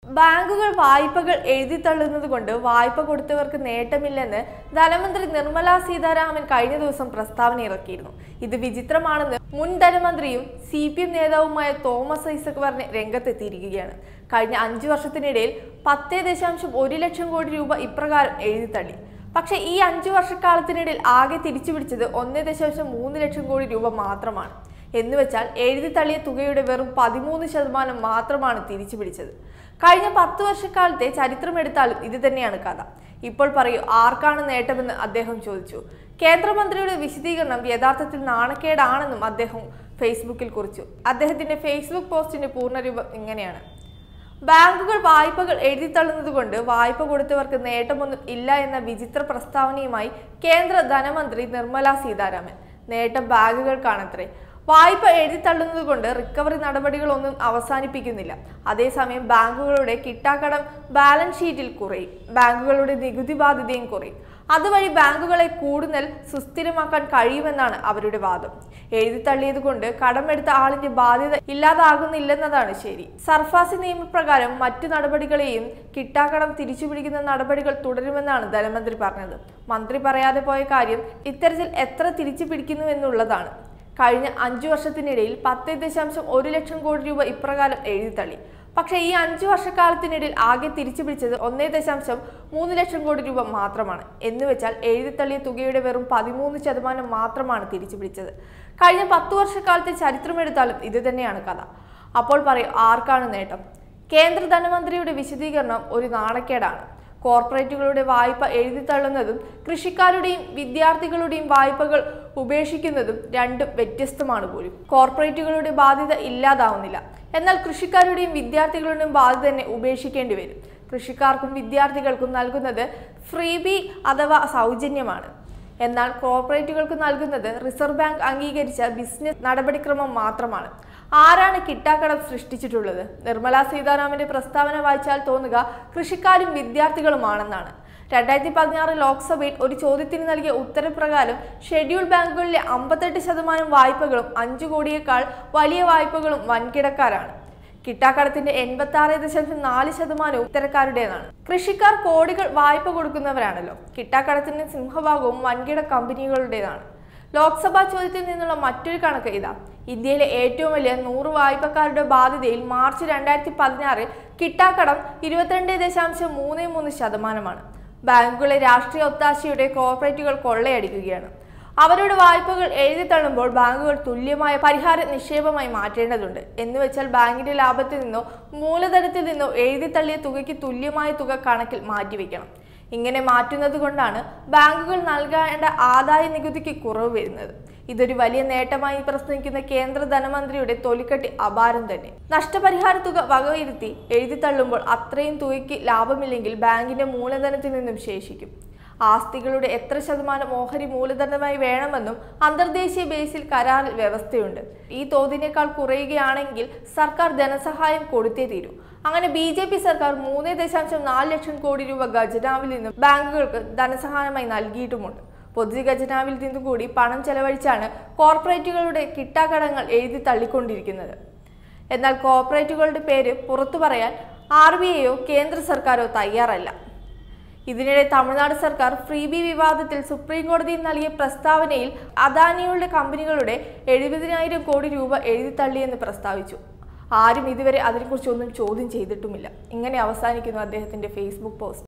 ബാങ്കുകൾ വായ്പകൾ എഴുതിത്തള്ളുന്നത് കൊണ്ട് വായ്പ കൊടുത്തവർക്ക് നേട്ടമില്ലെന്ന് ധനമന്ത്രി നിർമ്മല സീതാരാമൻ കഴിഞ്ഞ ദിവസം പ്രസ്താവന ഇറക്കിയിരുന്നു ഇത് വിചിത്രമാണെന്ന് മുൻ ധനമന്ത്രിയും സി പി എം നേതാവുമായ തോമസ് ഐസക് പറഞ്ഞ് രംഗത്തെത്തിയിരിക്കുകയാണ് കഴിഞ്ഞ അഞ്ചു വർഷത്തിനിടയിൽ പത്തേ ദശാംശം ഒരു ലക്ഷം കോടി രൂപ ഇപ്രകാരം എഴുതിത്തള്ളി പക്ഷേ ഈ അഞ്ചു വർഷക്കാലത്തിനിടയിൽ ആകെ തിരിച്ചു പിടിച്ചത് ഒന്നേ ദശാംശം മൂന്ന് ലക്ഷം കോടി രൂപ മാത്രമാണ് എന്നുവെച്ചാൽ എഴുതി തള്ളിയ തുകയുടെ വെറും പതിമൂന്ന് ശതമാനം മാത്രമാണ് തിരിച്ചു പിടിച്ചത് കഴിഞ്ഞ പത്ത് വർഷക്കാലത്തെ ചരിത്രമെടുത്താലും ഇത് തന്നെയാണ് കഥ ഇപ്പോൾ പറയൂ ആർക്കാണ് നേട്ടമെന്ന് അദ്ദേഹം ചോദിച്ചു കേന്ദ്രമന്ത്രിയുടെ വിശദീകരണം യഥാർത്ഥത്തിൽ നാണക്കേടാണെന്നും അദ്ദേഹം ഫേസ്ബുക്കിൽ കുറിച്ചു അദ്ദേഹത്തിന്റെ ഫേസ്ബുക്ക് പോസ്റ്റിന്റെ പൂർണ്ണരൂപം ഇങ്ങനെയാണ് ബാങ്കുകൾ വായ്പകൾ എഴുതിത്തള്ളുന്നത് കൊണ്ട് വായ്പ കൊടുത്തവർക്ക് നേട്ടമൊന്നും ഇല്ല എന്ന വിചിത്ര പ്രസ്താവനയുമായി കേന്ദ്ര ധനമന്ത്രി നിർമ്മല സീതാരാമൻ നേട്ടം ബാങ്കുകൾക്കാണത്രേ വായ്പ എഴുതിത്തള്ളുന്നത് കൊണ്ട് റിക്കവറി നടപടികളൊന്നും അവസാനിപ്പിക്കുന്നില്ല അതേസമയം ബാങ്കുകളുടെ കിട്ടാക്കടം ബാലൻസ് ഷീറ്റിൽ കുറയും ബാങ്കുകളുടെ നികുതി ബാധ്യതയും കുറയും അതുവഴി ബാങ്കുകളെ കൂടുതൽ സുസ്ഥിരമാക്കാൻ കഴിയുമെന്നാണ് അവരുടെ വാദം എഴുതിത്തള്ളിയത് കൊണ്ട് കടമെടുത്ത ആളിന്റെ ബാധ്യത ഇല്ലാതാകുന്നില്ലെന്നതാണ് ശരി സർഫാസി നിയമപ്രകാരം മറ്റു നടപടികളെയും കിട്ടാക്കടം തിരിച്ചുപിടിക്കുന്ന നടപടികൾ തുടരുമെന്നാണ് ധനമന്ത്രി പറഞ്ഞത് മന്ത്രി പറയാതെ പോയ കാര്യം ഇത്തരത്തിൽ എത്ര തിരിച്ചു പിടിക്കുന്നുവെന്നുള്ളതാണ് കഴിഞ്ഞ അഞ്ചു വർഷത്തിനിടയിൽ പത്ത് ദശാംശം ഒരു ലക്ഷം കോടി രൂപ ഇപ്രകാരം എഴുതിത്തള്ളി പക്ഷേ ഈ അഞ്ചു വർഷക്കാലത്തിനിടയിൽ ആകെ തിരിച്ചു പിടിച്ചത് ഒന്നേ ദശാംശം മൂന്ന് ലക്ഷം കോടി രൂപ മാത്രമാണ് എന്നുവെച്ചാൽ എഴുതിത്തള്ളിയ തുകയുടെ വെറും പതിമൂന്ന് ശതമാനം മാത്രമാണ് തിരിച്ചു പിടിച്ചത് കഴിഞ്ഞ പത്തു വർഷക്കാലത്തെ ചരിത്രമെടുത്താലും ഇത് തന്നെയാണ് കഥ അപ്പോൾ പറയും ആർക്കാണ് നേട്ടം കേന്ദ്ര ധനമന്ത്രിയുടെ വിശദീകരണം ഒരു നാണക്കേടാണ് കോർപ്പറേറ്റുകളുടെ വായ്പ എഴുതിത്തള്ളുന്നതും കൃഷിക്കാരുടെയും വിദ്യാർത്ഥികളുടെയും വായ്പകൾ ഉപേക്ഷിക്കുന്നതും രണ്ടും വ്യത്യസ്തമാണ് പോലും കോർപ്പറേറ്റുകളുടെ ബാധ്യത ഇല്ലാതാവുന്നില്ല എന്നാൽ കൃഷിക്കാരുടെയും വിദ്യാർത്ഥികളുടെയും ബാധ്യത തന്നെ ഉപേക്ഷിക്കേണ്ടി വരും കൃഷിക്കാർക്കും വിദ്യാർത്ഥികൾക്കും നൽകുന്നത് ഫ്രീബി അഥവാ സൗജന്യമാണ് എന്നാൽ കോർപ്പറേറ്റുകൾക്ക് നൽകുന്നത് റിസർവ് ബാങ്ക് അംഗീകരിച്ച ബിസിനസ് നടപടിക്രമം മാത്രമാണ് ആരാണ് കിട്ടാക്കടം സൃഷ്ടിച്ചിട്ടുള്ളത് നിർമ്മല സീതാരാമന്റെ പ്രസ്താവന വായിച്ചാൽ തോന്നുക കൃഷിക്കാരും വിദ്യാർത്ഥികളുമാണെന്നാണ് രണ്ടായിരത്തി പതിനാറ് ലോക്സഭയിൽ ഒരു ചോദ്യത്തിന് നൽകിയ ഉത്തരപ്രകാരം ഷെഡ്യൂൾ ബാങ്കുകളിലെ അമ്പത്തെട്ട് ശതമാനം വായ്പകളും അഞ്ചു കോടിയേക്കാൾ വലിയ വായ്പകളും വൻകിടക്കാരാണ് കിട്ടാക്കടത്തിന്റെ എൺപത്തി ആറ് ദശാംശം നാല് ശതമാനവും ഇത്തരക്കാരുടേതാണ് കൃഷിക്കാർ കോടികൾ വായ്പ കൊടുക്കുന്നവരാണല്ലോ കിട്ടാക്കടത്തിന്റെ സിംഹഭാഗവും വൻകിട കമ്പനികളുടേതാണ് ലോക്സഭാ ചോദ്യത്തിൽ നിന്നുള്ള മറ്റൊരു കണക്ക് ഇതാ ഇന്ത്യയിലെ ഏറ്റവും വലിയ നൂറ് വായ്പക്കാരുടെ ബാധ്യതയിൽ മാർച്ച് രണ്ടായിരത്തി പതിനാറിൽ കിട്ടാക്കടം ഇരുപത്തിരണ്ട് ദശാംശം മൂന്ന് മൂന്ന് ശതമാനമാണ് ബാങ്കുകളെ രാഷ്ട്രീയ ഒത്താശയുടെ കോർപ്പറേറ്റുകൾ കൊള്ളയടിക്കുകയാണ് അവരുടെ വായ്പകൾ എഴുതിത്തള്ളുമ്പോൾ ബാങ്കുകൾ തുല്യമായ പരിഹാര നിക്ഷേപമായി മാറ്റേണ്ടതുണ്ട് എന്ന് വെച്ചാൽ ബാങ്കിന്റെ ലാഭത്തിൽ നിന്നോ മൂലധനത്തിൽ നിന്നോ എഴുതിത്തള്ളിയ തുകയ്ക്ക് തുല്യമായ തുക കണക്കിൽ മാറ്റിവെക്കണം ഇങ്ങനെ മാറ്റുന്നത് കൊണ്ടാണ് ബാങ്കുകൾ നൽകേണ്ട ആദായ നികുതിക്ക് കുറവ് വരുന്നത് ഇതൊരു വലിയ നേട്ടമായി പ്രസംഗിക്കുന്ന കേന്ദ്ര ധനമന്ത്രിയുടെ തൊലിക്കട്ടി അപാരം തന്നെ നഷ്ടപരിഹാര തുക വകയിരുത്തി എഴുതിത്തള്ളുമ്പോൾ അത്രയും തുകയ്ക്ക് ലാഭമില്ലെങ്കിൽ ബാങ്കിന്റെ മൂലധനത്തിൽ നിന്നും ശേഷിക്കും ആസ്തികളുടെ എത്ര ശതമാനം ഓഹരി മൂലധനമായി വേണമെന്നും അന്തർദേശീയ ബേസിൽ കരാറിൽ വ്യവസ്ഥയുണ്ട് ഈ തോതിനേക്കാൾ കുറയുകയാണെങ്കിൽ സർക്കാർ ധനസഹായം കൊടുത്തേ തീരൂ അങ്ങനെ ബി ജെ പി സർക്കാർ മൂന്ന് ദശാംശം നാല് ലക്ഷം കോടി രൂപ ഖജനാവിൽ നിന്നും ബാങ്കുകൾക്ക് ധനസഹായമായി നൽകിയിട്ടുമുണ്ട് പൊതു ഖജനാവിൽ നിന്നു കൂടി പണം ചെലവഴിച്ചാണ് കോർപ്പറേറ്റുകളുടെ കിട്ടാക്കടങ്ങൾ എഴുതി തള്ളിക്കൊണ്ടിരിക്കുന്നത് എന്നാൽ കോർപ്പറേറ്റുകളുടെ പേര് പുറത്തു പറയാൻ ആർ ബി ഐയോ കേന്ദ്ര സർക്കാരോ തയ്യാറല്ല ഇതിനിടെ തമിഴ്നാട് സർക്കാർ ഫ്രീബി വിവാദത്തിൽ സുപ്രീം കോടതിയിൽ നൽകിയ പ്രസ്താവനയിൽ അദാനിയുടെ കമ്പനികളുടെ എഴുപതിനായിരം കോടി രൂപ എഴുതിത്തള്ളിയെന്ന് പ്രസ്താവിച്ചു ആരും ഇതുവരെ അതിനെക്കുറിച്ചൊന്നും ചോദ്യം ചെയ്തിട്ടുമില്ല ഇങ്ങനെ അവസാനിക്കുന്നു അദ്ദേഹത്തിന്റെ ഫേസ്ബുക്ക് പോസ്റ്റ്